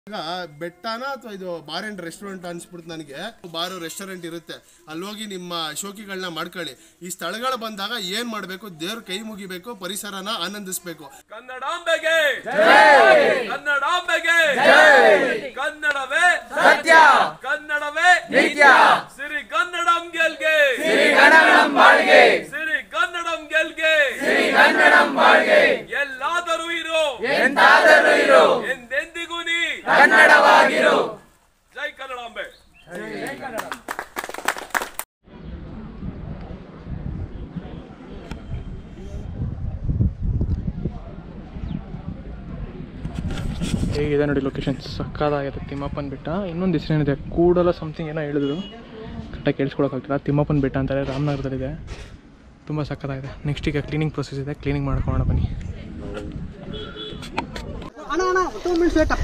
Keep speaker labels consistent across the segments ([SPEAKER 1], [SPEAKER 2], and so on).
[SPEAKER 1] ಈಗ ಬೆಟ್ಟನ ಅಥವಾ ಇದು ಬಾರ್ ಅಂಡ್ ರೆಸ್ಟೋರೆಂಟ್ ಅನ್ಸ್ಬಿಡ್ತು ನನಗೆ ಬಾರು ರೆಸ್ಟೋರೆಂಟ್ ಇರುತ್ತೆ ಅಲ್ಲಿ ಹೋಗಿ ನಿಮ್ಮ ಶೋಕಿಗಳನ್ನ ಮಾಡ್ಕೊಳ್ಳಿ ಈ ಸ್ಥಳಗಳು ಬಂದಾಗ ಏನ್ ಮಾಡ್ಬೇಕು ದೇವ್ರ ಕೈ ಮುಗಿಬೇಕು ಪರಿಸರನ ಆನಂದಿಸ್ಬೇಕು
[SPEAKER 2] ಕನ್ನಡಾಂಬೆಗೆ ಕನ್ನಡಾಂಬೆಗೆ ಕನ್ನಡವೇ
[SPEAKER 3] ಸತ್ಯ
[SPEAKER 2] ಕನ್ನಡವೇ
[SPEAKER 3] ನಿತ್ಯ
[SPEAKER 2] ಸಿರಿ ಕನ್ನಡಂ ಗೆಲ್ಗೆ
[SPEAKER 3] ಶ್ರೀ ಕನ್ನಡಂ ಬಾಳ್ಗೆ
[SPEAKER 2] ಸಿರಿ ಕನ್ನಡಂ ಗೆಲ್ಗೆ
[SPEAKER 3] ಶ್ರೀ ಕನ್ನಡಂ ಬಾಳ್ಗೆ
[SPEAKER 2] ಎಲ್ಲಾದರೂ ಇರು
[SPEAKER 3] ಎಂತಾದರೂ ಇರು
[SPEAKER 2] ಎಂದೆಂದಿಗೂ ನೀ
[SPEAKER 3] ಕನ್ನಡವಾಗಿರು
[SPEAKER 2] ಜೈ ಕನ್ನಡಾಂಬೆ
[SPEAKER 4] ಹೇಗಿದೆ ನೋಡಿ ಲೊಕೇಶನ್ ಸಕ್ಕದಾಗಿದೆ ತಿಮ್ಮಪ್ಪನ ಬೆಟ್ಟ ಇನ್ನೊಂದು ಹೆಸರೇನಿದೆ ಕೂಡಲ ಸಮಥಿಂಗ್ ಏನೋ ಹೇಳಿದ್ರು ಕರೆಕ್ಟಾಗಿ ಕೇಳಿಸ್ಕೊಳಕ್ಕಾಗ್ತಿಲ್ಲ ತಿಮ್ಮಪ್ಪನ ಬೆಟ್ಟ ಅಂತಾರೆ ರಾಮನಗರದಲ್ಲಿದೆ ತುಂಬ ಸಕ್ಕತ್ತಾಗಿದೆ ನೆಕ್ಸ್ಟ್ ಈಗ ಕ್ಲೀನಿಂಗ್ ಪ್ರೊಸೆಸ್ ಇದೆ ಕ್ಲೀನಿಂಗ್ ಮಾಡ್ಕೊಳ್ಳೋಣ ಬನ್ನಿ
[SPEAKER 5] ಅಣ್ಣ ಅಣ್ಣ ಟೂ ಮಿನಿಟ್ಸ್ ವೇಟಪ್ಪ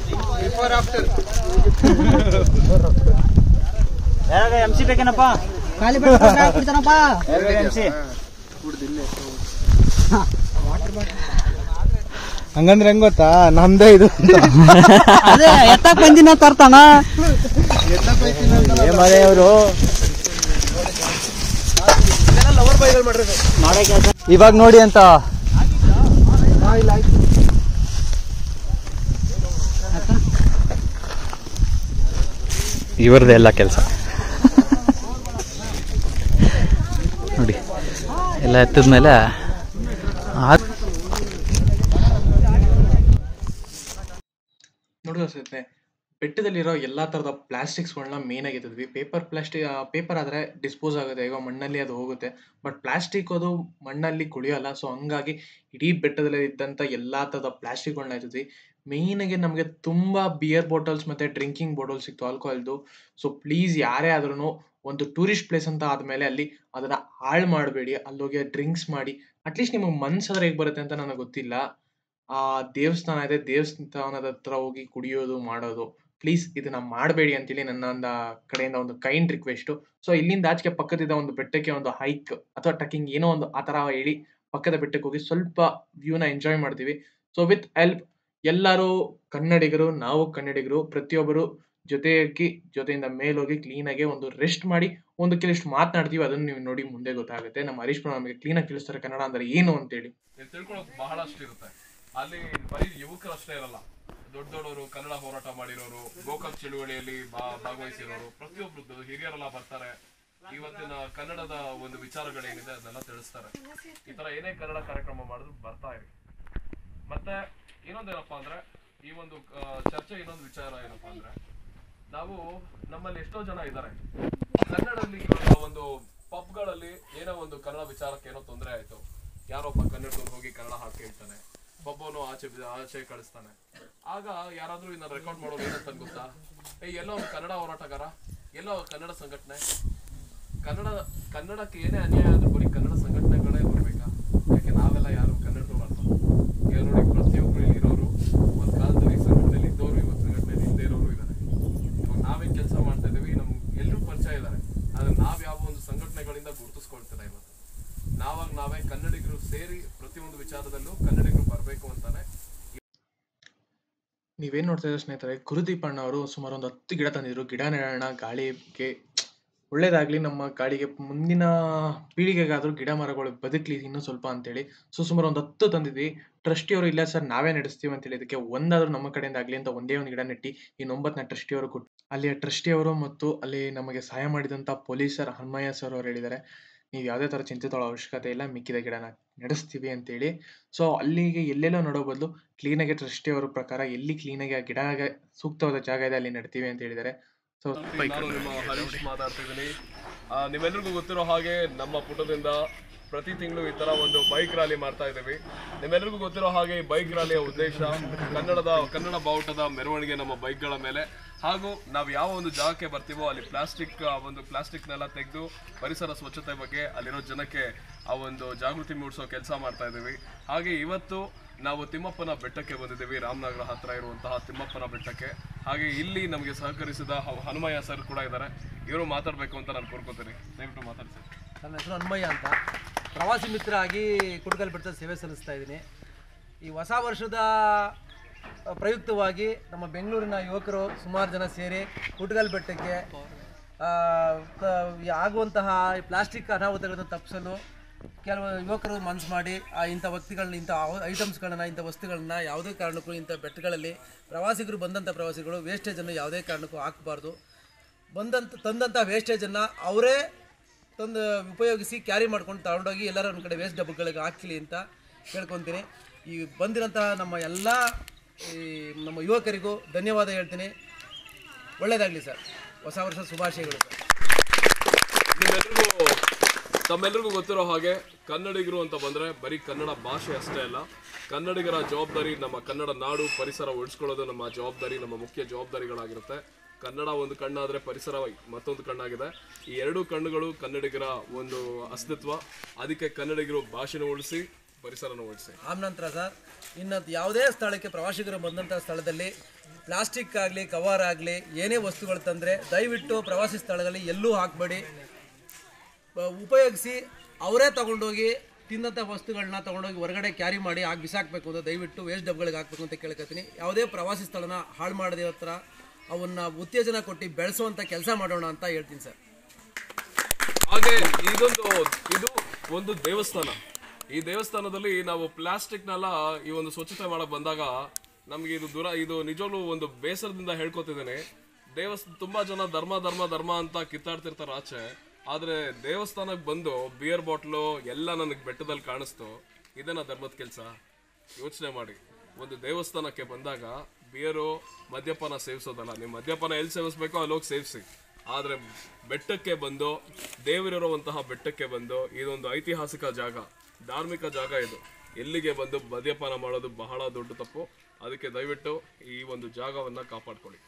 [SPEAKER 6] ಎಂ ಸಿ ಬೇಕೇನಪ್ಪ
[SPEAKER 5] ಖಾಲಿ ಬೆಟ್ಟ ಕುಡಿತಾನಪ್ಪ
[SPEAKER 6] ಎಂ ಸಿ
[SPEAKER 4] ಹಂಗಂದ್ರೆ ಹೆಂಗ್ ಗೊತ್ತಾ ನಮ್ದೇ ಇದು
[SPEAKER 5] ಅದೇ ಎತ್ತಕ್ ಬಂದಿನ ತರ್ತಾನ
[SPEAKER 6] ಅವರು
[SPEAKER 4] ಇವಾಗ ನೋಡಿ ಅಂತ
[SPEAKER 7] ಇವ್ರದ್ದು ಎಲ್ಲ ಕೆಲಸ ನೋಡಿ ಎಲ್ಲ ಎತ್ತಿದ್ಮೇಲೆ ಆ
[SPEAKER 4] ನೋಡಿದ ಸ್ನೇಹಿತರೆ ಬೆಟ್ಟದಲ್ಲಿರೋ ಎಲ್ಲ ಥರದ ಪ್ಲಾಸ್ಟಿಕ್ಸ್ಗಳನ್ನ ಮೇನ್ ಆಗಿದ್ವಿ ಪೇಪರ್ ಪ್ಲಾಸ್ಟಿಕ್ ಪೇಪರ್ ಆದರೆ ಡಿಸ್ಪೋಸ್ ಆಗುತ್ತೆ ಈಗ ಮಣ್ಣಲ್ಲಿ ಅದು ಹೋಗುತ್ತೆ ಬಟ್ ಪ್ಲಾಸ್ಟಿಕ್ ಅದು ಮಣ್ಣಲ್ಲಿ ಕುಳಿಯಲ್ಲ ಸೊ ಹಂಗಾಗಿ ಇಡೀ ಬೆಟ್ಟದಲ್ಲಿ ಇದ್ದಂಥ ಎಲ್ಲ ಥರದ ಪ್ಲಾಸ್ಟಿಕ್ಗಳನ್ನ ಇದ್ವಿ ಮೇಯ್ನಾಗಿ ನಮಗೆ ತುಂಬ ಬಿಯರ್ ಬಾಟಲ್ಸ್ ಮತ್ತು ಡ್ರಿಂಕಿಂಗ್ ಬಾಟಲ್ ಸಿಕ್ತು ಆಲ್ಕೋಹಾಲ್ದು ಸೊ ಪ್ಲೀಸ್ ಯಾರೇ ಆದ್ರೂ ಒಂದು ಟೂರಿಸ್ಟ್ ಪ್ಲೇಸ್ ಅಂತ ಆದಮೇಲೆ ಅಲ್ಲಿ ಅದನ್ನು ಹಾಳು ಮಾಡಬೇಡಿ ಅಲ್ಲೋಗಿ ಡ್ರಿಂಕ್ಸ್ ಮಾಡಿ ಅಟ್ಲೀಸ್ಟ್ ನಿಮಗೆ ಮನ್ಸಾದ್ರೆ ಹೇಗೆ ಬರುತ್ತೆ ಅಂತ ನನಗೆ ಗೊತ್ತಿಲ್ಲ ಆ ದೇವಸ್ಥಾನ ಇದೆ ದೇವಸ್ಥಾನದ ಹತ್ರ ಹೋಗಿ ಕುಡಿಯೋದು ಮಾಡೋದು ಪ್ಲೀಸ್ ಇದನ್ನ ಮಾಡಬೇಡಿ ಅಂತೇಳಿ ನನ್ನ ಒಂದು ಕಡೆಯಿಂದ ಒಂದು ಕೈಂಡ್ ರಿಕ್ವೆಸ್ಟ್ ಸೊ ಇಲ್ಲಿಂದ ಆಚೆಗೆ ಪಕ್ಕದಿದ್ದ ಒಂದು ಬೆಟ್ಟಕ್ಕೆ ಒಂದು ಹೈಕ್ ಅಥವಾ ಟ್ರಕ್ಕಿಂಗ್ ಏನೋ ಒಂದು ಆ ತರ ಹೇಳಿ ಪಕ್ಕದ ಬೆಟ್ಟಕ್ಕೆ ಹೋಗಿ ಸ್ವಲ್ಪ ವ್ಯೂನ ಎಂಜಾಯ್ ಮಾಡ್ತೀವಿ ಸೊ ವಿತ್ ಹೆಲ್ಪ್ ಎಲ್ಲರೂ ಕನ್ನಡಿಗರು ನಾವು ಕನ್ನಡಿಗರು ಪ್ರತಿಯೊಬ್ಬರು ಜೊತೆಯಾಗಿ ಜೊತೆಯಿಂದ ಮೇಲೋಗಿ ಕ್ಲೀನಾಗಿ ಒಂದು ರೆಸ್ಟ್ ಮಾಡಿ ಒಂದು ಕೆಲಷ್ಟು ಮಾತನಾಡ್ತೀವಿ ಅದನ್ನು ನೀವು ನೋಡಿ ಮುಂದೆ ಗೊತ್ತಾಗುತ್ತೆ ನಮ್ಮ ಹರೀಶ್ ಪ್ರಣವ್ ನಮಗೆ ಕ್ಲೀನಾಗಿ ತಿಳಿಸ್ತಾರೆ ಕನ್ನಡ ಅಂದ್ರೆ ಏನು ಅಂತೇಳಿ
[SPEAKER 2] ನೀವು ತಿಳ್ಕೊಳಕ್ ಬಹಳಷ್ಟು ಇರುತ್ತೆ ಅಲ್ಲಿ ಬರೀ ಯುವಕರಷ್ಟೇ ಇರಲ್ಲ ದೊಡ್ಡ ದೊಡ್ಡವರು ಕನ್ನಡ ಹೋರಾಟ ಮಾಡಿರೋರು ಗೋಕಾಕ್ ಚಳುವಳಿಯಲ್ಲಿ ಬಾ- ಭಾಗವಹಿಸಿರೋರು ಪ್ರತಿಯೊಬ್ರು ಹಿರಿಯರೆಲ್ಲ ಬರ್ತಾರೆ ಇವತ್ತಿನ ಕನ್ನಡದ ಒಂದು ವಿಚಾರಗಳೇನಿದೆ ಅದನ್ನೆಲ್ಲ ತಿಳಿಸ್ತಾರೆ ಈ ತರ ಏನೇ ಕನ್ನಡ ಕಾರ್ಯಕ್ರಮ ಮಾಡಿದ್ರು ಬರ್ತಾ ಇರಿ ಮತ್ತೆ ಇನ್ನೊಂದೇನಪ್ಪ ಅಂದ್ರೆ ಈ ಒಂದು ಆ, ಚರ್ಚೆ ಇನ್ನೊಂದು ವಿಚಾರ ಏನಪ್ಪಾ ಅಂದ್ರೆ ನಾವು ನಮ್ಮಲ್ಲಿ ಎಷ್ಟೋ ಜನ ಇದ್ದಾರೆ ಕನ್ನಡದಲ್ಲಿ ಇವಾಗ ಒಂದು ಪಬ್ಗಳಲ್ಲಿ ಏನೋ ಒಂದು ಕನ್ನಡ ವಿಚಾರಕ್ಕೆ ಏನೋ ತೊಂದರೆ ಆಯ್ತು ಯಾರೊಬ್ಬ ಕನ್ನಡದವ್ರು ಹೋಗಿ ಕನ್ನಡ ಹಾಡು ಕೇಳ್ತಾನೆ ಒಬ್ಬನು ಆಚೆ ಬಿ- ಆಚೆ ಕಳಿಸ್ತಾನೆ ಆಗ ಯಾರಾದ್ರೂ ಇದನ್ನ ರೆಕಾರ್ಡ್ ಮಾಡೋದು ಏನಂತ ಗೊತ್ತಾ ಏ ಎಲ್ಲೋ ಒಂದು ಕನ್ನಡ ಹೋರಾಟಗಾರ ಎಲ್ಲೋ ಕನ್ನಡ ಸಂಘಟನೆ ಕನ್ನಡ ಕನ್ನಡಕ್ಕೆ ಏನೇ ಅನ್ಯಾಯ ಆದ್ರೂ ಬರೀ ಕನ್ನಡ ಸಂಘಟನೆಗಳೇ ಬರ್ಬೇಕಾ ಯಾಕೆ ನಾವೆಲ್ಲ ಯಾರು ಕನ್ನಡದವ್ರು ಅಲ್ಲ ಈಗ ನೋಡಿ ಪ್ರತಿಯೊಬ್ರು ಇಲ್ಲಿ ಇರೋರು ಒಂದ್ ಕಾಲದಲ್ಲಿ ಸಂಘಟನೆಯಲ್ಲಿ ಇದ್ದವರು ಇವತ್ತು ಸಂಘಟನೆಯಲ್ಲಿ ಇಲ್ಲದೆ ಇರೋರು ಇದ್ದಾರೆ ಇವಾಗ ನಾವೇನ್ ಕೆಲಸ ಮಾಡ್ತಾ ಇದೀವಿ ನಮ್ ಎಲ್ಲರೂ ಪರಿಚಯ ಇದ್ದಾರೆ ಆದ್ರೆ ನಾವ್ ಯಾವ ಒಂದು ಸಂಘಟನೆಗಳಿಂದ ಗುರುತಿಸ್ಕೊಳ್ತಿಲ್ಲ ಇವತ್ತು ನಾವಾಗ ನಾವೇ ಕನ್ನಡಿಗರು ಸೇರಿ ಪ್ರತಿಯೊಂದು ವಿಚಾರದಲ್ಲೂ ಕನ್ನಡಿಗರು ಬರ್ಬೇಕು ಅಂತಾನೆ
[SPEAKER 4] ನೀವೇನ್ ನೋಡ್ತಾ ಇದ್ದೀರಾ ಸ್ನೇಹಿತರೆ ಗುರುದೀಪಣ್ಣ ಅವರು ಸುಮಾರು ಒಂದು ಹತ್ತು ಗಿಡ ತಂದಿದ್ರು ಗಿಡ ನೆಡೋಣ ಗಾಳಿಗೆ ಒಳ್ಳೇದಾಗ್ಲಿ ನಮ್ಮ ಗಾಳಿಗೆ ಮುಂದಿನ ಪೀಳಿಗೆಗಾದ್ರೂ ಗಿಡ ಮರಗಳು ಬದುಕಲಿ ಇನ್ನೂ ಸ್ವಲ್ಪ ಅಂತೇಳಿ ಸೊ ಸುಮಾರು ಒಂದು ಹತ್ತು ತಂದಿದ್ವಿ ಟ್ರಸ್ಟಿಯವರು ಇಲ್ಲ ಸರ್ ನಾವೇ ನಡೆಸ್ತೀವಿ ಅಂತೇಳಿ ಇದಕ್ಕೆ ಒಂದಾದ್ರೂ ನಮ್ಮ ಕಡೆಯಿಂದ ಆಗ್ಲಿ ಅಂತ ಒಂದೇ ಒಂದು ಗಿಡ ನೆಟ್ಟಿ ಇನ್ನು ಒಂಬತ್ತನೇ ಟ್ರಸ್ಟಿಯವರು ಕೊಟ್ಟು ಅಲ್ಲಿಯ ಟ್ರಸ್ಟಿಯವರು ಮತ್ತು ಅಲ್ಲಿ ನಮಗೆ ಸಹಾಯ ಮಾಡಿದಂಥ ಪೊಲೀಸರ್ ಹನುಮಯ್ಯ ಸರ್ ಅವರು ಹೇಳಿದ್ದಾರೆ ನೀವು ಯಾವುದೇ ಥರ ಚಿಂತೆ ತೊಗೊಳ್ಳೋ ಅವಶ್ಯಕತೆ ಇಲ್ಲ ಮಿಕ್ಕಿದ ಗಿಡನ ನಡೆಸ್ತೀವಿ ಅಂತೇಳಿ ಸೊ ಅಲ್ಲಿಗೆ ಎಲ್ಲೆಲ್ಲೋ ನೋಡೋ ಬದಲು ಕ್ಲೀನಾಗಿ ಟ್ರಸ್ಟಿ ಅವರ ಪ್ರಕಾರ ಎಲ್ಲಿ ಕ್ಲೀನಾಗಿ ಆ ಗಿಡ ಸೂಕ್ತವಾದ ಜಾಗ ಇದೆ ಅಲ್ಲಿ ನೆಡ್ತೀವಿ ಅಂತ ಹೇಳಿದ್ದಾರೆ ಸೊ
[SPEAKER 2] ನಾನು ನಿಮ್ಮ ಹರೀಶ್ ಮಾತಾಡ್ತಿದ್ದೀನಿ ಆ, ನಿಮ್ಮೆಲ್ರಿಗೂ ಗೊತ್ತಿರೋ ಹಾಗೆ ನಮ್ಮ ಪುಟದಿಂದ ಪ್ರತಿ ತಿಂಗಳು ಈ ತರ ಒಂದು ಬೈಕ್ ರ್ಯಾಲಿ ಮಾಡ್ತಾ ಇದ್ದೀವಿ ನಿಮ್ಮೆಲ್ರಿಗೂ ಗೊತ್ತಿರೋ ಹಾಗೆ ಈ ಬೈಕ್ ರ್ಯಾಲಿಯ ಉದ್ದೇಶ ಕನ್ನಡದ ಕನ್ನಡ ಬಾವುಟದ ಮೆರವಣಿಗೆ ನಮ್ಮ ಬೈಕ್ಗಳ ಮೇಲೆ ಹಾಗೂ ನಾವು ಯಾವ ಒಂದು ಜಾಗಕ್ಕೆ ಬರ್ತೀವೋ ಅಲ್ಲಿ ಪ್ಲಾಸ್ಟಿಕ್ ಒಂದು ಪ್ಲಾಸ್ಟಿಕ್ನೆಲ್ಲ ತೆಗೆದು ಪರಿಸರ ಸ್ವಚ್ಛತೆ ಬಗ್ಗೆ ಅಲ್ಲಿರೋ ಜನಕ್ಕೆ ಆ ಒಂದು ಜಾಗೃತಿ ಮೂಡಿಸೋ ಕೆಲಸ ಮಾಡ್ತಾ ಇದ್ದೀವಿ ಹಾಗೆ ಇವತ್ತು ನಾವು ತಿಮ್ಮಪ್ಪನ ಬೆಟ್ಟಕ್ಕೆ ಬಂದಿದ್ದೀವಿ ರಾಮನಗರ ಹತ್ರ ಇರುವಂತಹ ತಿಮ್ಮಪ್ಪನ ಬೆಟ್ಟಕ್ಕೆ ಹಾಗೆ ಇಲ್ಲಿ ನಮಗೆ ಸಹಕರಿಸಿದ ಹ- ಹನುಮಯ್ಯ ಸರ್ ಕೂಡ ಇದ್ದಾರೆ ಇವರು ಮಾತಾಡಬೇಕು ಅಂತ ನಾನು ಕೋರ್ಕೋತೀನಿ ದಯವಿಟ್ಟು ಮಾತಾಡಿ ಸರ್
[SPEAKER 8] ನನ್ನ ಹೆಸರು ಹನುಮಯ್ಯ ಅಂತ ಪ್ರವಾಸಿ ಮಿತ್ರ ಆಗಿ ಕುಟುಕಲ್ ಬೆಟ್ಟದ ಸೇವೆ ಸಲ್ಲಿಸ್ತಾ ಇದ್ದೀನಿ ಈ ಹೊಸ ವರ್ಷದ ಆ, ಪ್ರಯುಕ್ತವಾಗಿ ನಮ್ಮ ಬೆಂಗಳೂರಿನ ಯುವಕರು ಸುಮಾರು ಜನ ಸೇರಿ ಕುಟ್ಗಲ್ ಬೆಟ್ಟಕ್ಕೆ ಆ, ತ- ಈ ಆಗುವಂತಹ ಈ ಪ್ಲಾಸ್ಟಿಕ್ ಅನಾಹುತಗಳನ್ನು ತಪ್ಪಿಸಲು ಕೆಲವು ಯುವಕರು ಮನಸ್ಸು ಮಾಡಿ ಆ ಇಂಥ ವ್ಯಕ್ತಿಗಳನ್ನ ಇಂಥ ಐಟಮ್ಸ್ಗಳನ್ನ ಇಂಥ ವಸ್ತುಗಳನ್ನ ಯಾವುದೇ ಕಾರಣಕ್ಕೂ ಇಂಥ ಬೆಟ್ಟಗಳಲ್ಲಿ ಪ್ರವಾಸಿಗರು ಬಂದಂಥ ಪ್ರವಾಸಿಗಳು ವೇಸ್ಟೇಜನ್ನು ಯಾವುದೇ ಕಾರಣಕ್ಕೂ ಹಾಕಬಾರ್ದು ಬಂದಂಥ ತಂದಂಥ ವೇಸ್ಟೇಜನ್ನು ಅವರೇ ತಂದು ಉಪಯೋಗಿಸಿ ಕ್ಯಾರಿ ಮಾಡ್ಕೊಂಡು ತಗೊಂಡೋಗಿ ಎಲ್ಲರ ಒಂದು ಕಡೆ ವೇಸ್ಟ್ ಡಬ್ಬಗಳಿಗೆ ಹಾಕಲಿ ಅಂತ ಕೇಳ್ಕೊತೀನಿ ಈ ಬಂದಿರೋಂತಹ ನಮ್ಮ ಎಲ್ಲ ಈ ನಮ್ಮ ಯುವಕರಿಗೂ ಧನ್ಯವಾದ ಹೇಳ್ತೀನಿ ಒಳ್ಳೆಯದಾಗಲಿ ಸರ್ ಹೊಸ ವರ್ಷ ಶುಭಾಶಯಗಳು ಸರ್
[SPEAKER 2] ನಿಮ್ಮೆಲ್ರಿಗೂ ತಮ್ಮೆಲ್ರಿಗೂ ಗೊತ್ತಿರೋ ಹಾಗೆ ಕನ್ನಡಿಗರು ಅಂತ ಬಂದ್ರೆ ಬರೀ ಕನ್ನಡ ಭಾಷೆ ಅಷ್ಟೇ ಅಲ್ಲ ಕನ್ನಡಿಗರ ಜವಾಬ್ದಾರಿ ನಮ್ಮ ಕನ್ನಡ ನಾಡು ಪರಿಸರ ಉಳಿಸ್ಕೊಳ್ಳೋದು ನಮ್ಮ ಜವಾಬ್ದಾರಿ ನಮ್ಮ ಮುಖ್ಯ ಜವಾಬ್ದಾರಿಗಳಾಗಿರುತ್ತೆ ಕನ್ನಡ ಒಂದು ಕಣ್ಣಾದ್ರೆ ಪರಿಸರ ಮತ್ತೊಂದು ಕಣ್ಣಾಗಿದೆ ಈ ಎರಡು ಕಣ್ಣುಗಳು ಕನ್ನಡಿಗರ ಒಂದು ಅಸ್ತಿತ್ವ ಅದಕ್ಕೆ ಕನ್ನಡಿಗರು ಭಾಷೆನ ಉಳಿಸಿ ಪರಿಸರನ ಉಳಿಸಿ
[SPEAKER 8] ಆನಂತರ ಸರ್ ಇನ್ನು ಯಾವುದೇ ಸ್ಥಳಕ್ಕೆ ಪ್ರವಾಸಿಗರು ಬಂದಂಥ ಸ್ಥಳದಲ್ಲಿ ಪ್ಲಾಸ್ಟಿಕ್ ಆಗಲಿ ಕವರ್ ಆಗಲಿ ಏನೇ ವಸ್ತುಗಳು ತಂದರೆ ದಯವಿಟ್ಟು ಪ್ರವಾಸಿ ಸ್ಥಳಗಳಲ್ಲಿ ಎಲ್ಲೂ ಹಾಕಬೇಡಿ ಉಪಯೋಗಿಸಿ ಅವರೇ ತಗೊಂಡೋಗಿ ತಿಂದಂಥ ವಸ್ತುಗಳನ್ನ ತಗೊಂಡೋಗಿ ಹೊರಗಡೆ ಕ್ಯಾರಿ ಮಾಡಿ ಆಗಿ ಬಿಸಾಕಬೇಕು ಅಂತ ದಯವಿಟ್ಟು ವೇಸ್ಟ್ ಡಬ್ಗಳಿಗೆ ಹಾಕಬೇಕು ಅಂತ ಕೇಳ್ಕೊತೀನಿ ಯಾವುದೇ ಪ್ರವಾಸಿ ಸ್ಥಳನ ಹಾಳು ಮಾಡದೇ ಹತ್ರ ಅವನ್ನ ಉತ್ತೇಜನ ಕೊಟ್ಟು ಬೆಳೆಸುವಂಥ ಕೆಲಸ ಮಾಡೋಣ ಅಂತ ಹೇಳ್ತೀನಿ ಸರ್
[SPEAKER 2] ಹಾಗೆ ಇದೊಂದು ಇದು ಒಂದು ದೇವಸ್ಥಾನ ಈ ದೇವಸ್ಥಾನದಲ್ಲಿ ನಾವು ಪ್ಲಾಸ್ಟಿಕ್ನೆಲ್ಲ ಈ ಒಂದು ಸ್ವಚ್ಛತೆ ಮಾಡಕ್ ಬಂದಾಗ ನಮ್ಗೆ ಇದು ದೂರ ಇದು ನಿಜವಾಗ್ಲೂ ಒಂದು ಬೇಸರದಿಂದ ಹೇಳ್ಕೊತಿದ್ದೇನೆ ದೇವಸ್ಥಾನ ತುಂಬಾ ಜನ ಧರ್ಮ ಧರ್ಮ ಧರ್ಮ ಅಂತ ಕಿತ್ತಾಡ್ತಿರ್ತಾರೆ ಆಚೆ ಆದ್ರೆ ದೇವಸ್ಥಾನಕ್ಕೆ ಬಂದು ಬಿಯರ್ ಬಾಟ್ಲು ಎಲ್ಲ ನನಗೆ ಬೆಟ್ಟದಲ್ಲಿ ಕಾಣಿಸ್ತು ಇದೇನಾ ಧರ್ಮದ ಕೆಲಸ ಯೋಚನೆ ಮಾಡಿ ಒಂದು ದೇವಸ್ಥಾನಕ್ಕೆ ಬಂದಾಗ ಬಿಯರು ಮದ್ಯಪಾನ ಸೇವಿಸೋದಲ್ಲ ನೀವು ಮದ್ಯಪಾನ ಎಲ್ಲಿ ಸೇವಿಸ್ಬೇಕೋ ಅಲ್ಲಿ ಹೋಗಿ ಸೇವಿಸಿ ಆದ್ರೆ ಬೆಟ್ಟಕ್ಕೆ ಬಂದು ದೇವರಿರುವಂತಹ ಬೆಟ್ಟಕ್ಕೆ ಬಂದು ಇದೊಂದು ಐತಿಹಾಸಿಕ ಜಾಗ ಧಾರ್ಮಿಕ ಜಾಗ ಇದು ಎಲ್ಲಿಗೆ ಬಂದು ಮದ್ಯಪಾನ ಮಾಡೋದು ಬಹಳ ದೊಡ್ಡ ತಪ್ಪು ಅದಕ್ಕೆ ದಯವಿಟ್ಟು ಈ ಒಂದು ಜಾಗವನ್ನ ಕಾಪಾಡ್ಕೊಳ್ಳಿ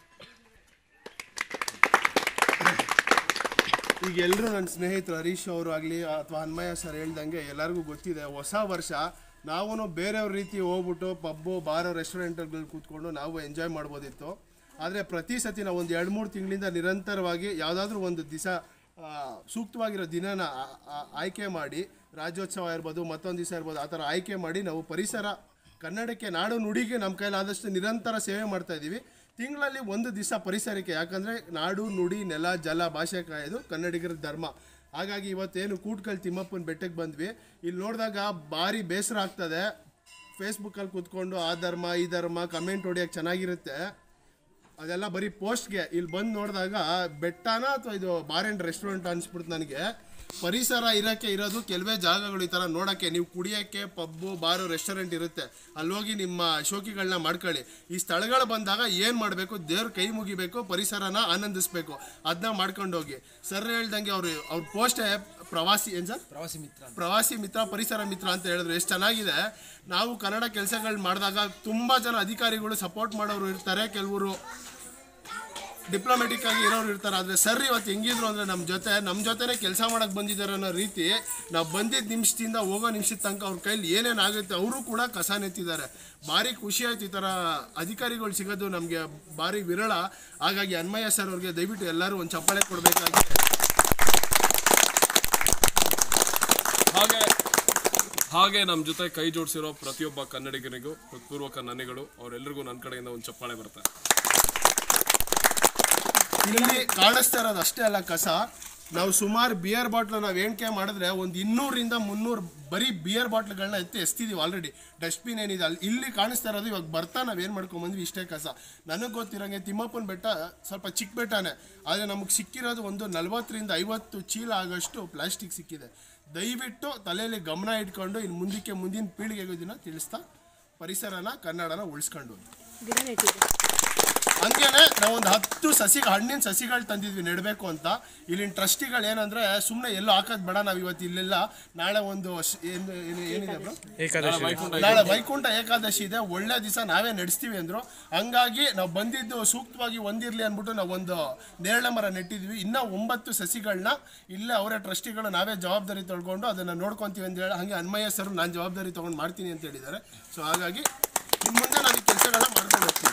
[SPEAKER 1] ಈಗ ಎಲ್ಲರೂ ನನ್ನ ಸ್ನೇಹಿತರು ಹರೀಶ್ ಅವರು ಆಗಲಿ ಅಥವಾ ಹನ್ಮಯ್ಯ ಸರ್ ಹೇಳ್ದಂಗೆ ಎಲ್ಲರಿಗೂ ಗೊತ್ತಿದೆ ಹೊಸ ವರ್ಷ ನಾವು ಬೇರೆಯವ್ರ ರೀತಿ ಹೋಗ್ಬಿಟ್ಟು ಪಬ್ಬು ಬಾರು ರೆಸ್ಟೋರೆಂಟ್ಗಳು ಕೂತ್ಕೊಂಡು ನಾವು ಎಂಜಾಯ್ ಮಾಡ್ಬೋದಿತ್ತು ಆದರೆ ಪ್ರತಿ ಸತಿ ನಾವು ಒಂದು ಎರಡು ಮೂರು ತಿಂಗಳಿಂದ ನಿರಂತರವಾಗಿ ಯಾವುದಾದ್ರೂ ಒಂದು ದಿವಸ ಸೂಕ್ತವಾಗಿರೋ ದಿನನ ಆ- ಆ- ಆಯ್ಕೆ ಮಾಡಿ ರಾಜ್ಯೋತ್ಸವ ಇರ್ಬೋದು ಮತ್ತೊಂದು ದಿವಸ ಇರ್ಬೋದು ಆ ಥರ ಆಯ್ಕೆ ಮಾಡಿ ನಾವು ಪರಿಸರ ಕನ್ನಡಕ್ಕೆ ನಾಡು ನುಡಿಗೆ ನಮ್ಮ ಕೈಲಾದಷ್ಟು ನಿರಂತರ ಸೇವೆ ಮಾಡ್ತಾ ಇದ್ದೀವಿ ತಿಂಗಳಲ್ಲಿ ಒಂದು ದಿವಸ ಪರಿಸರಕ್ಕೆ ಯಾಕಂದರೆ ನಾಡು ನುಡಿ ನೆಲ ಜಲ ಭಾಷೆ ಕಾಯೋದು ಕನ್ನಡಿಗರ ಧರ್ಮ ಹಾಗಾಗಿ ಇವತ್ತೇನು ಕೂಟ್ಕಲ್ ತಿಮ್ಮಪ್ಪನ ಬೆಟ್ಟಕ್ಕೆ ಬಂದ್ವಿ ಇಲ್ಲಿ ನೋಡಿದಾಗ ಭಾರಿ ಬೇಸರ ಆಗ್ತದೆ ಫೇಸ್ಬುಕ್ಕಲ್ಲಿ ಕೂತ್ಕೊಂಡು ಆ ಧರ್ಮ ಈ ಧರ್ಮ ಕಮೆಂಟ್ ಹೊಡಿಯೋಕೆ ಚೆನ್ನಾಗಿರುತ್ತೆ ಅದೆಲ್ಲ ಬರೀ ಪೋಸ್ಟ್ಗೆ ಇಲ್ಲಿ ಬಂದು ನೋಡಿದಾಗ ಬೆಟ್ಟನ ಅಥವಾ ಇದು ಬಾರ್ ಆ್ಯಂಡ್ ರೆಸ್ಟೋರೆಂಟ್ ಅನ್ಸ್ಬಿಡ್ತು ನನಗೆ ಪರಿಸರ ಇರೋಕ್ಕೆ ಇರೋದು ಕೆಲವೇ ಜಾಗಗಳು ಈ ಥರ ನೋಡೋಕ್ಕೆ ನೀವು ಕುಡಿಯೋಕ್ಕೆ ಪಬ್ಬು ಬಾರು ರೆಸ್ಟೋರೆಂಟ್ ಇರುತ್ತೆ ಅಲ್ಲಿ ಹೋಗಿ ನಿಮ್ಮ ಶೋಕಿಗಳನ್ನ ಮಾಡ್ಕೊಳ್ಳಿ ಈ ಸ್ಥಳಗಳು ಬಂದಾಗ ಏನು ಮಾಡಬೇಕು ದೇವ್ರ ಕೈ ಮುಗಿಬೇಕು ಪರಿಸರನ ಆನಂದಿಸ್ಬೇಕು ಅದನ್ನ ಮಾಡ್ಕೊಂಡು ಹೋಗಿ ಸರ್ ಹೇಳ್ದಂಗೆ ಅವರು ಅವ್ರ ಪೋಸ್ಟೇ ಪ್ರವಾಸಿ ಏನು ಸರ್
[SPEAKER 8] ಪ್ರವಾಸಿ ಮಿತ್ರ ಅಂತ.
[SPEAKER 1] ಪ್ರವಾಸಿ ಮಿತ್ರ ಪರಿಸರ ಮಿತ್ರ ಅಂತ ಹೇಳಿದ್ರು ಎಷ್ಟು ಚೆನ್ನಾಗಿದೆ ನಾವು ಕನ್ನಡ ಕೆಲಸಗಳು ಮಾಡಿದಾಗ ತುಂಬ ಜನ ಅಧಿಕಾರಿಗಳು ಸಪೋರ್ಟ್ ಮಾಡೋರು ಇರ್ತಾರೆ ಕೆಲವರು ಡಿಪ್ಲೊಮೆಟಿಕ್ ಆಗಿ ಇರೋರು ಇರ್ತಾರೆ ಆದರೆ ಸರ್ ಇವತ್ತು ಹೆಂಗಿದ್ರು ಅಂದರೆ ನಮ್ಮ ಜೊತೆ ನಮ್ಮ ಜೊತೆನೇ ಕೆಲಸ ಮಾಡಕ್ಕೆ ಬಂದಿದ್ದಾರೆ ಅನ್ನೋ ರೀತಿ ನಾವು ಬಂದಿದ್ದ ನಿಮಿಷದಿಂದ ಹೋಗೋ ನಿಮಿಷದ ತನಕ ಅವ್ರ ಕೈಲಿ ಏನೇನಾಗುತ್ತೆ ಅವರು ಕೂಡ ಕಸ ನೆತ್ತಿದ್ದಾರೆ ಭಾರಿ ಖುಷಿ ಆಯ್ತು ಈ ಥರ ಅಧಿಕಾರಿಗಳು ಸಿಗೋದು ನಮಗೆ ಭಾರಿ ವಿರಳ ಹಾಗಾಗಿ ಅನ್ಮಯ್ಯ ಸರ್ ಅವ್ರಿಗೆ ದಯವಿಟ್ಟು ಎಲ್ಲರೂ ಒಂದು ಚಪ್ಪಾಳೆ ಕೊಡಬೇಕಾಗಿ
[SPEAKER 2] ಹಾಗೆ ಹಾಗೆ ನಮ್ಮ ಜೊತೆ ಕೈ ಜೋಡಿಸಿರೋ ಪ್ರತಿಯೊಬ್ಬ ಕನ್ನಡಿಗನಿಗೂ ಹೃತ್ಪೂರ್ವಕ ನನೆಗಳು ಅವರೆಲ್ಲರಿಗೂ ನನ್ನ ಕಡೆಯಿಂದ ಒಂದು ಚಪ್ಪಾಳೆ ಬರುತ್ತೆ
[SPEAKER 1] ಇಲ್ಲಿ ಕಾಣಿಸ್ತಾ ಇರೋದು ಅಷ್ಟೇ ಅಲ್ಲ ಕಸ ನಾವು ಸುಮಾರು ಬಿಯರ್ ಬಾಟ್ಲ್ ನಾವು ಎಣಿಕೆ ಮಾಡಿದ್ರೆ ಒಂದು ಇನ್ನೂರಿಂದ ಮುನ್ನೂರು ಬರೀ ಬಿಯರ್ ಬಾಟ್ಲ್ಗಳನ್ನ ಎತ್ತಿ ಎಸ್ತಿದೀವಿ ಆಲ್ರೆಡಿ ಡಸ್ಟ್ಬಿನ್ ಏನಿದೆ ಅಲ್ಲಿ ಇಲ್ಲಿ ಕಾಣಿಸ್ತಾ ಇರೋದು ಇವಾಗ ಬರ್ತಾ ನಾವು ಏನು ಮಾಡ್ಕೊಂಬಂದ್ವಿ ಇಷ್ಟೇ ಕಸ ನನಗೆ ಗೊತ್ತಿರೋಂಗೆ ತಿಮ್ಮಪ್ಪನ ಬೆಟ್ಟ ಸ್ವಲ್ಪ ಚಿಕ್ಕ ಬೆಟ್ಟನೇ ಆದರೆ ನಮಗೆ ಸಿಕ್ಕಿರೋದು ಒಂದು ನಲ್ವತ್ತರಿಂದ ಐವತ್ತು ಚೀಲ ಆಗೋಷ್ಟು ಪ್ಲಾಸ್ಟಿಕ್ ಸಿಕ್ಕಿದೆ ದಯವಿಟ್ಟು ತಲೆಯಲ್ಲಿ ಗಮನ ಇಟ್ಕೊಂಡು ಇನ್ನು ಮುಂದಕ್ಕೆ ಮುಂದಿನ ಪೀಳಿಗೆಗೂ ಇದನ್ನ ತಿಳಿಸ್ತಾ ಪರಿಸರನ ಕನ್ನಡನ ಉಳಿಸ್ಕೊಂಡು ಹಂಗೇನೆ ನಾವೊಂದು ಹತ್ತು ಸಸಿ ಹಣ್ಣಿನ ಸಸಿಗಳು ತಂದಿದ್ವಿ ನೆಡಬೇಕು ಅಂತ ಇಲ್ಲಿನ ಟ್ರಸ್ಟಿಗಳು ಏನಂದ್ರೆ ಸುಮ್ಮನೆ ಎಲ್ಲೋ ಹಾಕೋದು ಬೇಡ ನಾವು ಇವತ್ತು ಇಲ್ಲೆಲ್ಲ ನಾಳೆ ಒಂದು ಶ- ಏನು ಏನು- ಏನಿದೆ bro? ನಾಳೆ ವೈಕುಂಠ ಏಕಾದಶಿ ಇದೆ ಒಳ್ಳೆ ದಿವಸ ನಾವೇ ನಡೆಸ್ತೀವಿ ಅಂದ್ರು ಹಂಗಾಗಿ ನಾವು ಬಂದಿದ್ದು ಸೂಕ್ತವಾಗಿ ಒಂದಿರ್ಲಿ ಅಂದ್ಬಿಟ್ಟು ನಾವು ಒಂದು ನೇರಳೆ ಮರ ನೆಟ್ಟಿದ್ವಿ ಇನ್ನ ಒಂಬತ್ತು ಸಸಿಗಳನ್ನ ಇಲ್ಲೇ ಅವರೇ ಟ್ರಸ್ಟಿಗಳು ನಾವೇ ಜವಾಬ್ದಾರಿ ತಗೊಂಡು ಅದನ್ನ ನೋಡ್ಕೊಂತೀವಿ ಅಂತ ಹೇಳಿ ಹಂಗೆ ಅನ್ಮಯ್ಯ ಸರ್ ನಾನು ಜವಾಬ್ದಾರಿ ತಗೊಂಡು ಮಾಡ್ತೀನಿ ಅಂತ ಹೇಳಿದ್ದಾರೆ ಸೊ ಹಾಗಾಗಿ ಇನ್ನು ಮುಂದೆ ನಾವು ಈ ಕೆಲಸಗಳನ್ನ ಮಾಡ್ಕೊಂಡು ಹೋಗ್ತೀವಿ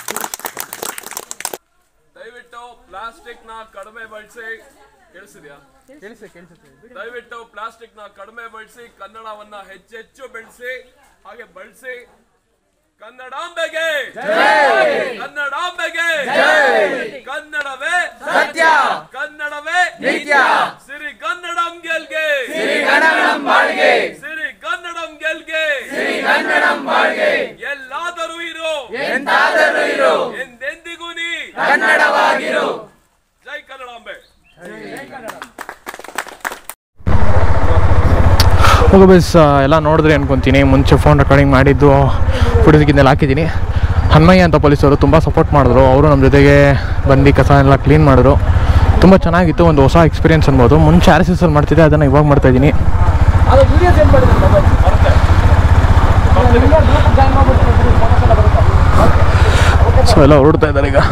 [SPEAKER 2] ದಯವಿಟ್ಟು ಪ್ಲಾಸ್ಟಿಕ್ ನ ಕಡಿಮೆ ಬಳಸಿ ಕೇಳಿಸಿದ್ಯಾ ದಯವಿಟ್ಟು ಪ್ಲಾಸ್ಟಿಕ್ ನ ಕಡಿಮೆ ಬಳಸಿ ಕನ್ನಡವನ್ನ ಹೆಚ್ಚೆಚ್ಚು ಬೆಳೆಸಿ ಹಾಗೆ ಬಳಸಿ ಕನ್ನಡಾಂಬೆಗೆ ಕನ್ನಡಾಂಬೆಗೆ ಕನ್ನಡವೇ
[SPEAKER 3] ಸತ್ಯ
[SPEAKER 2] ಕನ್ನಡವೇ
[SPEAKER 3] ನಿತ್ಯ
[SPEAKER 2] ಸಿರಿ ಕನ್ನಡಂ ಗೆಲ್ಗೆ
[SPEAKER 3] ಸಿರಿ ಕನ್ನಡಂ ಬಾಳ್ಗೆ
[SPEAKER 2] ಸಿರಿ ಕನ್ನಡಂ ಗೆಲ್ಗೆ
[SPEAKER 3] ಸಿರಿ ಕನ್ನಡಂ ಬಾಳ್ಗೆ
[SPEAKER 2] ಎಲ್ಲಾದರೂ ಇರು
[SPEAKER 3] ಎಂತಾದರೂ ಇರು
[SPEAKER 2] ಎಂದೆಂದಿಗೂ ನೀ
[SPEAKER 3] ಕನ್ನಡವಾಗಿರು
[SPEAKER 2] ಜೈ ಕನ್ನಡಾಂಬೆ
[SPEAKER 4] ಹೋಗೋ ಬಸ್ ಎಲ್ಲ ನೋಡಿದ್ರೆ ಅನ್ಕೊಂತೀನಿ ಮುಂಚೆ ಫೋನ್ ರೆಕಾರ್ಡಿಂಗ್ ಮಾಡಿದ್ದು ಫುಟೇಜ್ಗಿನ್ನೆಲ್ಲ ಹಾಕಿದ್ದೀನಿ ಹನ್ಮಯ್ಯ ಅಂತ ಪೊಲೀಸರು ತುಂಬ ಸಪೋರ್ಟ್ ಮಾಡಿದ್ರು ಅವರು ನಮ್ಮ ಜೊತೆಗೆ ಬಂದು ಕಸ ಎಲ್ಲ ಕ್ಲೀನ್ ಮಾಡಿದ್ರು ತುಂಬ ಚೆನ್ನಾಗಿತ್ತು ಒಂದು ಹೊಸ ಎಕ್ಸ್ಪೀರಿಯನ್ಸ್ ಅನ್ಬೋದು ಮುಂಚೆ ಆರ್ ಎಸ್ ಎಸ್ ಅಲ್ಲಿ ಮಾಡ್ತಿದ್ದೆ ಅದನ್ನು ಇವಾಗ ಮಾಡ್ತಾ ಇದ್ದೀನಿ
[SPEAKER 8] ಅದು ವಿಡಿಯೋಸ್ ಏನು ಮಾಡಿದ್ರೆ
[SPEAKER 4] ಸೊ ಎಲ್ಲ ಹೊರಡ್ತಾ ಇದ್ದಾರೆ ಈಗ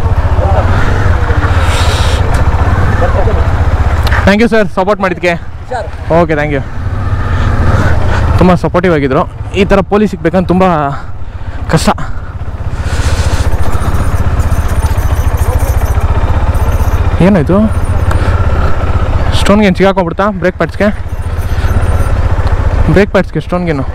[SPEAKER 4] ಥ್ಯಾಂಕ್ ಯು ಸರ್ ಸಪೋರ್ಟ್ ಮಾಡಿದ್ದಕ್ಕೆ ಓಕೆ ಥ್ಯಾಂಕ್ ಯು ತುಂಬ ಸಪೋರ್ಟಿವ್ ಆಗಿದ್ರು ಈ ಥರ ಪೊಲೀಸ್ ಸಿಗ್ಬೇಕಂತ ತುಂಬ ಕಷ್ಟ ಏನಾಯ್ತು ಸ್ಟೋನ್ಗೇನು ಸಿಗಾಕೊಂಡ್ಬಿಡ್ತಾ ಬ್ರೇಕ್ ಪ್ಯಾಡ್ಸ್ಗೆ ಬ್ರೇಕ್ ಪ್ಯಾಡ್ಸ್ಗೆ ಸ್ಟೋನ್ಗೇನು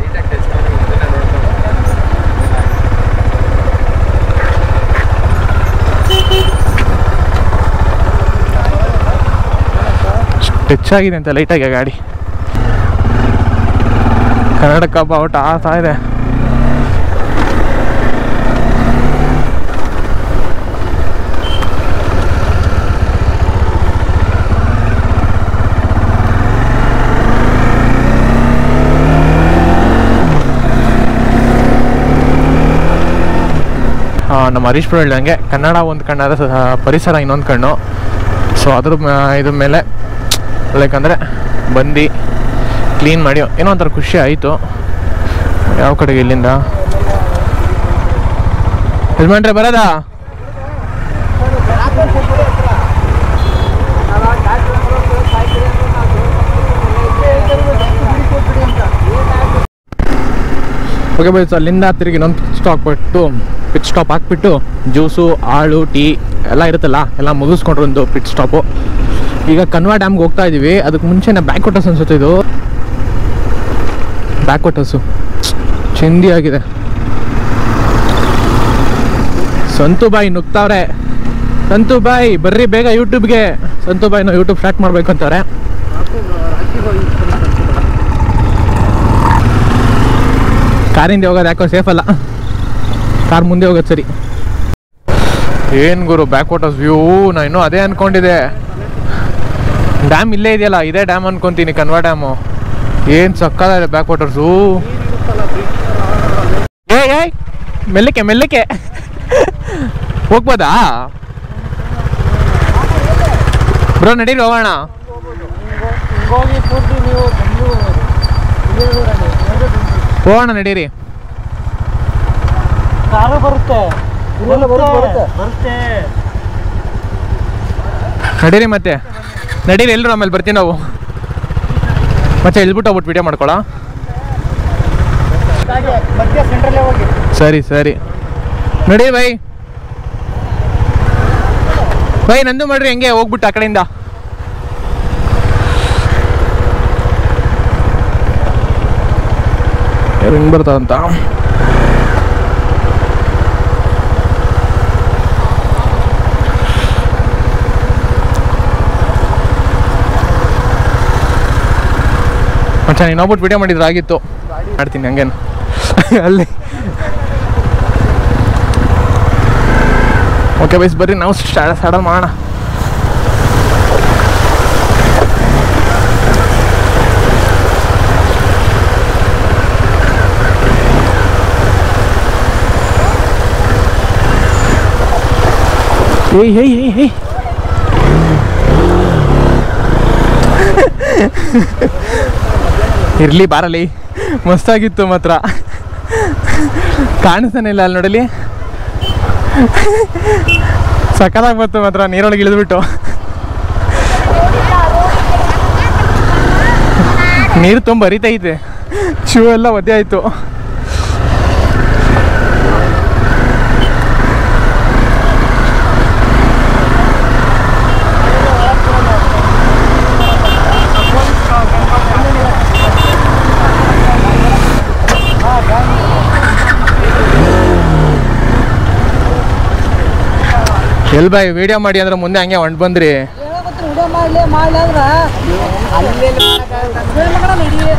[SPEAKER 4] ಟಚ್ ಆಗಿದೆ ಅಂತ ಲೈಟಾಗಿ ಗಾಡಿ ಕರ್ನಾಟಕ ಬಾವುಟ ಆತಾ ಇದೆ ಆ, ನಮ್ಮ ಹರೀಶ್ ಬ್ರೋ ಹೇಳ್ದಂಗೆ ಕನ್ನಡ ಒಂದು ಕಣ್ಣಾದ್ರೆ ಸ- ಪರಿಸರ ಇನ್ನೊಂದು ಕಣ್ಣು ಸೊ ಅದ್ರ ಮ- ಇದ್ರ ಮೇಲೆ ಲೈಕ್ ಅಂದರೆ ಬಂದು ಕ್ಲೀನ್ ಮಾಡಿ ಏನೋ ಒಂಥರ ಖುಷಿ ಆಯಿತು ಯಾವ ಕಡೆಗೆ ಇಲ್ಲಿಂದ ಯಜಮಾನ್ರೆ ಬರೋದಾ ಓಕೆ ಬೈ ಅಲ್ಲಿಂದ ತಿರುಗಿ ಇನ್ನೊಂದು ಪಿಚ್ ಸ್ಟಾಪ್ ಬಿಟ್ಟು ಪಿಚ್ ಸ್ಟಾಪ್ ಹಾಕ್ಬಿಟ್ಟು ಜ್ಯೂಸು ಹಾಳು ಟೀ ಎಲ್ಲ ಇರುತ್ತಲ್ಲ ಎಲ್ಲ ಮುಗಿಸ್ಕೊಂಡ್ರು ಒಂದು ಪಿಚ್ ಸ್ಟಾಪು ಈಗ ಕನ್ವಾ ಡ್ಯಾಮ್ಗೆ ಹೋಗ್ತಾ ಇದ್ದೀವಿ ಅದಕ್ಕೆ ಮುಂಚೆನೇ ಬ್ಯಾಕ್ ವಾಟರ್ಸ್ ಅನ್ಸುತ್ತೆ ಇದು ಬ್ಯಾಕ್ ವಾಟರ್ಸು ಚಿಂದಿ ಆಗಿದೆ ಸಂತು ಬಾಯಿ ನುಗ್ತಾವ್ರೆ ಸಂತು ಬಾಯ್ ಬರ್ರಿ ಬೇಗ ಯೂಟ್ಯೂಬ್ಗೆ ಸಂತು ಬಾಯ್ ನಾವು ಯೂಟ್ಯೂಬ್ ಸ್ಟಾರ್ಟ್ ಮಾಡ್ಬೇಕು ಅಂತಾರೆ ಕಾರಿಂದ ಹೋಗೋದು ಯಾಕೋ ಸೇಫ್ ಅಲ್ಲ ಕಾರ್ ಮುಂದೆ ಹೋಗೋದು ಸರಿ ಏನು ಗುರು ಬ್ಯಾಕ್ ವಾಟರ್ಸ್ ವ್ಯೂ ನಾ ಇನ್ನೂ ಅದೇ ಅನ್ಕೊಂಡಿದ್ದೆ ಡ್ಯಾಮ್ ಇಲ್ಲೇ ಇದೆಯಲ್ಲ ಇದೇ ಡ್ಯಾಮ್ ಅನ್ಕೊಂತೀನಿ ಕನ್ವಾ ಡ್ಯಾಮು ಏನು ಸಕ್ಕದಾಗಿದೆ ಬ್ಯಾಕ್ ವಾಟರ್ಸು ಏ ಏಯ್ ಮೆಲ್ಲಕ್ಕೆ ಮೆಲ್ಲಕ್ಕೆ ಹೋಗ್ಬೋದಾ ಬ್ರೋ ನಡೀರಿ ಹೋಗೋಣ ಹೋಗೋಣ ನಡೀರಿ
[SPEAKER 5] ಕಾರು ಬರುತ್ತೆ ಬರುತ್ತೆ
[SPEAKER 4] ನಡೀರಿ ಮತ್ತೆ ನಡೀರಿ ಎಲ್ಲರೂ ಆಮೇಲೆ ಬರ್ತೀವಿ ನಾವು ಮತ್ತೆ ಇಳ್ಬಿಟ್ಟು ಹೋಗ್ಬಿಟ್ಟು ವಿಡಿಯೋ ಮಾಡ್ಕೊಳ
[SPEAKER 5] ಮಧ್ಯ ಸೆಂಟ್ರಲ್ಲೇ ಹೋಗಿ
[SPEAKER 4] ಸರಿ ಸರಿ ನಡೀರಿ ಬೈ ಬೈ ನಂದು ಮಾಡ್ರಿ ಹೆಂಗೆ ಹೋಗ್ಬಿಟ್ಟು ಆ ಕಡೆಯಿಂದ ಹೆಂಗ್ ಬರ್ತಾವಂತ ಮಚ್ಚ ನೀನು ಹೋಗ್ಬಿಟ್ಟು ವಿಡಿಯೋ ಮಾಡಿದ್ರೆ ಆಗಿತ್ತು ಮಾಡ್ತೀನಿ ಹಂಗೇನು ಅಲ್ಲಿ ಓಕೆ ಬೈಸ್ ಬರ್ರಿ ನಾವು ಸ್ಟಾರ್ಟ್ ಸ್ಟಾರ್ಟ್ ಮಾಡೋಣ ಏಯ್ ಏಯ್ ಏಯ್ ಏಯ್ ಇರ್ಲಿ ಬಾರಲಿ ಮಸ್ತಾಗಿತ್ತು ಮಾತ್ರ ಕಾಣಿಸ್ತಾನೆ ಇಲ್ಲ ಅಲ್ಲಿ ನೋಡಲಿ ಸಕ್ಕದಾಗಿ ಬಂತು ಮಾತ್ರ ನೀರೊಳಗೆ ಇಳಿದ್ಬಿಟ್ಟು ನೀರು ತುಂಬ ಹರಿತೈತೆ ಶೂ ಎಲ್ಲ ಒದ್ದೆ ಆಯಿತು ಎಲ್ ಬಾಯ್ ವಿಡಿಯೋ ಮಾಡಿ ಅಂದ್ರೆ ಮುಂದೆ ಹಂಗೆ ಹೊಂಟ್ ಬಂದ್ರಿ
[SPEAKER 5] ವಿಡಿಯೋ ಮಾಡಲಿ ಮಾಡಲಿ ಅಂದ್ರೆ ಅಲ್ಲಿ ನಡಿ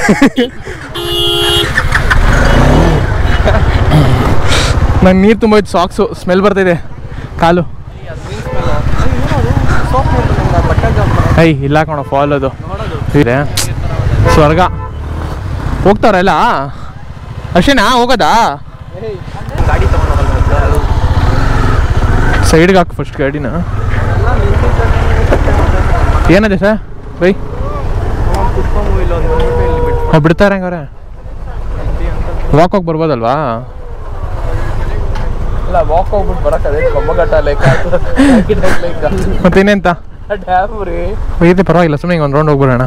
[SPEAKER 4] ನಂಗೆ ನೀರು ತುಂಬ ಸಾಕ್ಸು ಸ್ಮೆಲ್ ಬರ್ತಿದೆ ಕಾಲು ಐ ಇಲ್ಲ ಕಣ ಫಾಲ್ ಅದು ಇದೆ ಸ್ವರ್ಗ ಹೋಗ್ತಾರಲ್ಲ ಅಷ್ಟೇನಾ ಹೋಗೋದಾ ಸೈಡ್ಗೆ ಹಾಕು ಫಸ್ಟ್ ಗಾಡಿನ ಏನಿದೆ ಸರ್ ಬೈ ಅವ್ರು ಬಿಡ್ತಾರೆ ಹಂಗಾರೆ ವಾಕ್ ಹೋಗಿ ಬರ್ಬೋದಲ್ವಾ
[SPEAKER 2] ಇಲ್ಲ ವಾಕ್ ಹೋಗ್ಬಿಟ್ಟು ಬರಕದೆ ಕೊಮ್ಮಘಟ್ಟ ಲೆಕ್ಕ ಲೆಕ್ಕ
[SPEAKER 4] ಮತ್ತೆ ಇನ್ನೆಂತ
[SPEAKER 2] ಡ್ಯಾಮ್ ರೀ
[SPEAKER 4] ಇದೆ ಪರವಾಗಿಲ್ಲ ಸುಮ್ಮನೆ ಒಂದು ರೌಂಡ್ ಹೋಗ್ಬಿಡೋಣ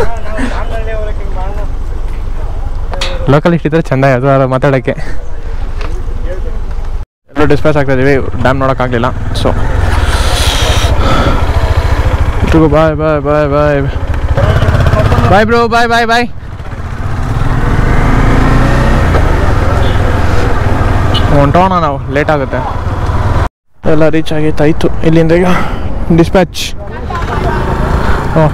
[SPEAKER 4] ಲೋಕಲ್ ಇಷ್ಟಿದ್ರೆ ಚೆಂದ ಅದು ಮಾತಾಡೋಕ್ಕೆ ಎಲ್ಲರೂ ಡಿಸ್ಪ್ಯಾಚ್ ಆಗ್ತಾ ಇದೀವಿ ಡ್ಯಾಮ್ ನೋಡೋಕ್ಕಾಗಲಿಲ್ಲ so bye bye bye bye bye bro bye bye bye ಹೊಂಟೋಣ ನಾವು ಲೇಟ್ ಆಗುತ್ತೆ ಎಲ್ಲ ರೀಚ್ ಆಗೈತಾಯ್ತು ಇಲ್ಲಿಂದ ಈಗ ಡಿಸ್ಪ್ಯಾಚ್ ಹಾಂ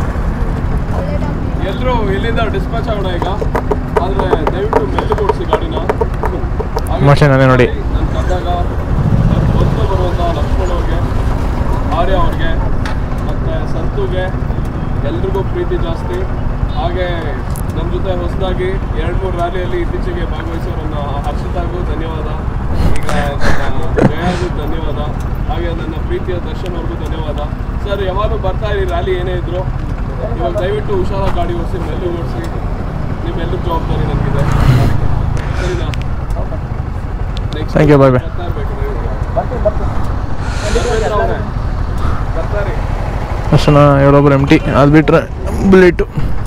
[SPEAKER 2] ಎಲ್ಲರೂ ಇಲ್ಲಿಂದ ಡಿಸ್ಪ್ಯಾಚ್ ಆಗೋಣ ಈಗ ಆದ್ರೆ ದಯವಿಟ್ಟು ಮೆಲ್ಲು ಕೊಡಿಸಿ ಗಾಡಿನ
[SPEAKER 4] ಮೋಸ್ಟ್ಲಿ ನಾನೇ ನೋಡಿ
[SPEAKER 2] ನಾನು ಕರೆದಾಗ ಹೊತ್ತು ಬರುವಂಥ ಲಕ್ಷ್ಮಣ್ ಅವ್ರಿಗೆ ಆರ್ಯ ಅವ್ರಿಗೆ ಮತ್ತು ಸಂತುಗೆ ಎಲ್ರಿಗೂ ಪ್ರೀತಿ ಜಾಸ್ತಿ ಹಾಗೆ ನಮ್ಮ ಜೊತೆ ಹೊಸದಾಗಿ ಎರಡು ಮೂರು ರ್ಯಾಲಿಯಲ್ಲಿ ಇತ್ತೀಚೆಗೆ ಭಾಗವಹಿಸೋರನ್ನ ಹರ್ಷಿತಾಗೂ ಧನ್ಯವಾದ ಈಗ ನನ್ನ ಜಯಾಗೂ ಧನ್ಯವಾದ ಹಾಗೆ ನನ್ನ ಪ್ರೀತಿಯ ದರ್ಶನ್ ಅವ್ರಿಗೂ ಧನ್ಯವಾದ ಸರ್ ಯಾವಾಗಲೂ ಬರ್ತಾ ಇರಿ ರ್ಯಾಲಿ ಏನೇ ಇದ್ರು ಇವಾಗ ದಯವಿಟ್ಟು ಹುಷಾರಾಗಿ ಗಾಡಿ ಓಡಿಸಿ ಮೆಲ್ಲು ಓಡಿಸಿ ನಿಮ್ಮೆಲ್ಲರ ಜವಾಬ್ದಾರಿ ನನಗಿದೆ ಸರಿನಾ next
[SPEAKER 4] thank you bye bye
[SPEAKER 2] ಬರ್ತಾ ಇರ್ಬೇಕು ದಯವಿಟ್ಟು ಬರ್ತಾರೆ
[SPEAKER 4] ಅಷ್ಟನ ಎರಡೊಬ್ಬರು ಎಮ್ ಟಿ ಅದು ಬಿಟ್ರೆ Bullet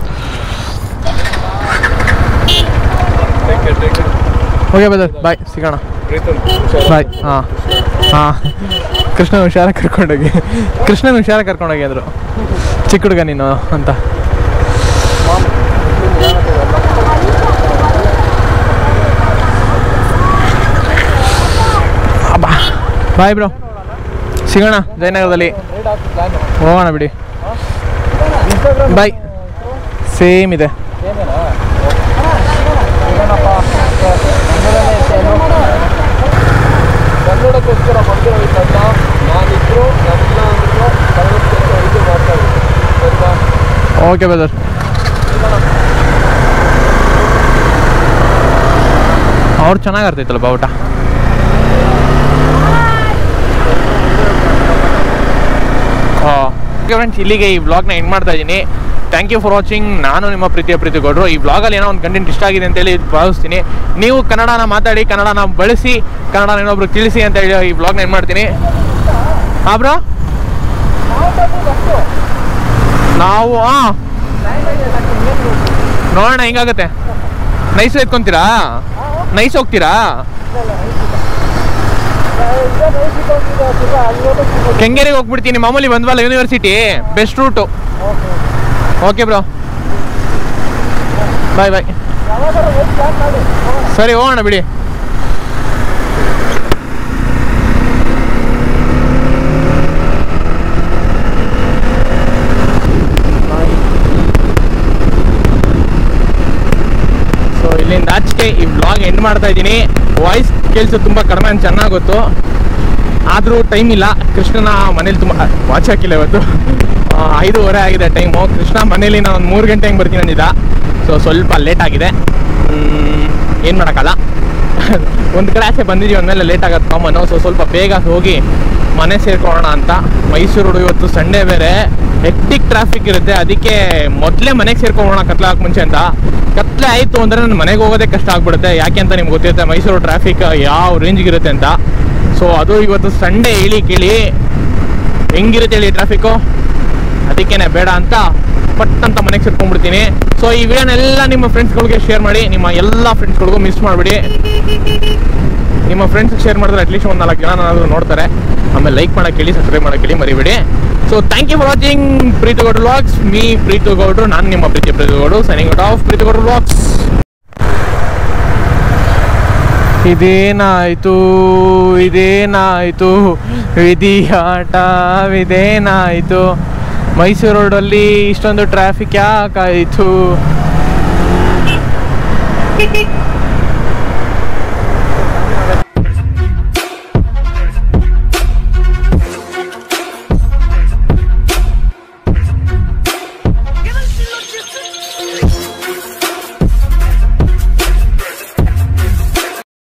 [SPEAKER 2] take care take care
[SPEAKER 4] okay brother bye ಸಿಗೋಣ
[SPEAKER 2] ಪ್ರೀತಮ್
[SPEAKER 4] ಬಾಯ್ ಹಾಂ ಹಾಂ ಕೃಷ್ಣನ ಹುಷಾರ ಕರ್ಕೊಂಡೋಗಿ ಕೃಷ್ಣನ ಹುಷಾರ ಕರ್ಕೊಂಡೋಗಿ ಅಂದರು ಚಿಕ್ಕ ಹುಡುಗ ನೀನು ಅಂತ ಬಾಯ್ ಬ್ರೋ ಸಿಗೋಣ ಜಯನಗರದಲ್ಲಿ ಹೋಗೋಣ ಬಿಡಿ ಬಾಯ್ ಸೇಮ್ ಇದೆ
[SPEAKER 2] ಕನ್ನಡಕ್ಕೋಸ್ಕರ ಬಂದಿರೋ ಈ ತಂಡ ನಾನಿದ್ರು ನನ್ನ ಅಂದ್ರು ಕನ್ನಡಕ್ಕೋಸ್ಕರ ಇದು ಮಾಡ್ತಾ ಇದ್ದೀನಿ ಸರಿನಾ
[SPEAKER 4] ಓಕೆ ಬ್ರದರ್ ಅವ್ರು ಚೆನ್ನಾಗಿ ಆಡ್ತೈತಲ್ಲ ಬಾವುಟ ಓಕೆ ಫ್ರೆಂಡ್ಸ್ ಇಲ್ಲಿಗೆ ಈ ವ್ಲಾಗ್ನ ಎಂಡ್ ಮಾಡ್ತಾ ಇದ್ದೀನಿ ಥ್ಯಾಂಕ್ ಯು ಫಾರ್ ವಾಚಿಂಗ್ ನಾನು ನಿಮ್ಮ ಪ್ರೀತಿಯ ಪ್ರೀತಿ ಗೌಡ್ರು ಈ ವ್ಲಾಗಲ್ಲಿ ಏನೋ ಒಂದು ಕಂಟೆಂಟ್ ಇಷ್ಟ ಆಗಿದೆ ಅಂತೇಳಿ ಭಾವಿಸ್ತೀನಿ ನೀವು ಕನ್ನಡನ ಮಾತಾಡಿ ಕನ್ನಡನ ಬಳಸಿ ಕನ್ನಡ ಇನ್ನೊಬ್ರು ತಿಳಿಸಿ ಅಂತ ಹೇಳಿ ಈ ವ್ಲಾಗ್ನ ಎಂಡ್ ಮಾಡ್ತೀನಿ ಹಾಂ ಬ್ರೋ ನಾವು ಹಾಂ ನೋಡೋಣ ಹೆಂಗಾಗತ್ತೆ ನೈಸ್ ಎತ್ಕೊಂತೀರಾ ನೈಸ್ ಹೋಗ್ತೀರಾ ಕೆಂಗೇರಿಗೆ ಹೋಗ್ಬಿಡ್ತೀನಿ ಮಾಮೂಲಿ ಬಂದ್ವಲ್ಲ university best route okay bro bye bye ಸರಿ ಹೋಗೋಣ ಬಿಡಿ ಸೊ ಇಲ್ಲಿಂದ ಆಚೆಗೆ ಈ ವ್ಲಾಗ್ ಎಂಡ್ ಮಾಡ್ತಾ ಇದ್ದೀನಿ ವಾಯ್ಸ್ ಕೇಳಿಸೋದು ತುಂಬ ಕಡಿಮೆ ಅಂತ ಚೆನ್ನಾಗಿ ಗೊತ್ತು ಆದರೂ ಟೈಮ್ ಇಲ್ಲ ಕೃಷ್ಣನ ಮನೇಲಿ ತುಂಬ ವಾಚ್ ಹಾಕಿಲ್ಲ ಇವತ್ತು ಆ, ಐದೂವರೆ ಆಗಿದೆ ಟೈಮು ಕೃಷ್ಣ ಮನೇಲಿ ನಾನು ಒಂದು ಮೂರು ಗಂಟೆ ಹಂಗೆ ಬರ್ತೀನಿ ಅಂದಿದ್ದ ಸೊ ಸ್ವಲ್ಪ ಲೇಟ್ ಆಗಿದೆ ಏನು ಮಾಡೋಕ್ಕಲ್ಲ ಒಂದು ಕಡೆ ಆಚೆ ಬಂದಿದ್ದೀವಿ ಅಂದಮೇಲೆ ಲೇಟ್ ಆಗುತ್ತೆ ಕಾಮನ್ನು ಸೊ ಸ್ವಲ್ಪ ಬೇಗ ಹೋಗಿ ಮನೆ ಸೇರ್ಕೊಳ್ಳೋಣ ಅಂತ ಮೈಸೂರು ಇವತ್ತು ಸಂಡೇ ಬೇರೆ ಹೆಕ್ಟಿಕ್ ಟ್ರಾಫಿಕ್ ಇರುತ್ತೆ ಅದಕ್ಕೆ ಮೊದಲೇ ಮನೆಗೆ ಸೇರ್ಕೊಳ್ಳೋಣ ಕತ್ಲೆ ಹಾಕಿ ಮುಂಚೆ ಅಂತ ಕತ್ಲೆ ಆಯಿತು ಅಂದರೆ ನನ್ನ ಮನೆಗೆ ಹೋಗೋದೇ ಕಷ್ಟ ಆಗ್ಬಿಡುತ್ತೆ ಯಾಕೆ ಅಂತ ನಿಮ್ಗೆ ಗೊತ್ತಿರುತ್ತೆ ಮೈಸೂರು ಟ್ರಾಫಿಕ್ ಯಾವ ರೇಂಜ್ಗೆ ಇರುತ್ತೆ ಅಂತ ಸೊ ಅದು ಇವತ್ತು ಸಂಡೇ ಇಳಿ ಕಿಳಿ ಹೆಂಗಿರುತ್ತೆ ಹೇಳಿ ಟ್ರಾಫಿಕ್ಕು ಅದಕ್ಕೇನೆ ಬೇಡ ಅಂತ ಪಟ್ ಅಂತ ಮನೆಗೆ ಸೇರ್ಕೊಂಡ್ಬಿಡ್ತೀನಿ ಸೊ ಈ ವಿಡಿಯೋನೆಲ್ಲ ನಿಮ್ಮ ಫ್ರೆಂಡ್ಸ್ಗಳಿಗೆ ಶೇರ್ ಮಾಡಿ ನಿಮ್ಮ ಎಲ್ಲ ಫ್ರೆಂಡ್ಸ್ಗಳಿಗೂ ಮಿಸ್ ಮಾಡಿಬಿಡಿ ನಿಮ್ಮ ಫ್ರೆಂಡ್ಸ್ ಶೇರ್ ಮಾಡಿದ್ರೆ ಅಟ್ಲೀಸ್ಟ್ ಒಂದು ನಾಲ್ಕು ಜನ ಏನಾದರೂ ನೋಡ್ತಾರೆ ಆಮೇಲೆ ಲೈಕ್ ಮಾಡಕ್ಕೆ ಹೇಳಿ ಸಬ್ಸ್ಕ್ರೈಬ್ ಮಾಡಕ್ಕೆ ಹೇಳಿ ಮರಿಬೇಡಿ so thank you for watching Preethu ಗೌಡ್ರು ವ್ಲಾಗ್ಸ್ ಮೀ ಪ್ರೀತು ಗೌಡ್ರು ನಾನು ನಿಮ್ಮ ಪ್ರೀತಿ ಪ್ರೀತು ಗೌಡ್ರು ಸೈನಿಂಗ್ ಔಟ್ ಆಫ್ ಪ್ರೀತು ಗೌಡ್ರು ವ್ಲಾಗ್ಸ್
[SPEAKER 9] ಇದೇನಾಯ್ತು ಇದೇನಾಯ್ತು ವಿಧಿಯಾಟ ಇದೇನಾಯ್ತು ಮೈಸೂರು ರೋಡಲ್ಲಿ ಇಷ್ಟೊಂದು ಟ್ರಾಫಿಕ್ ಯಾಕಾಯಿತು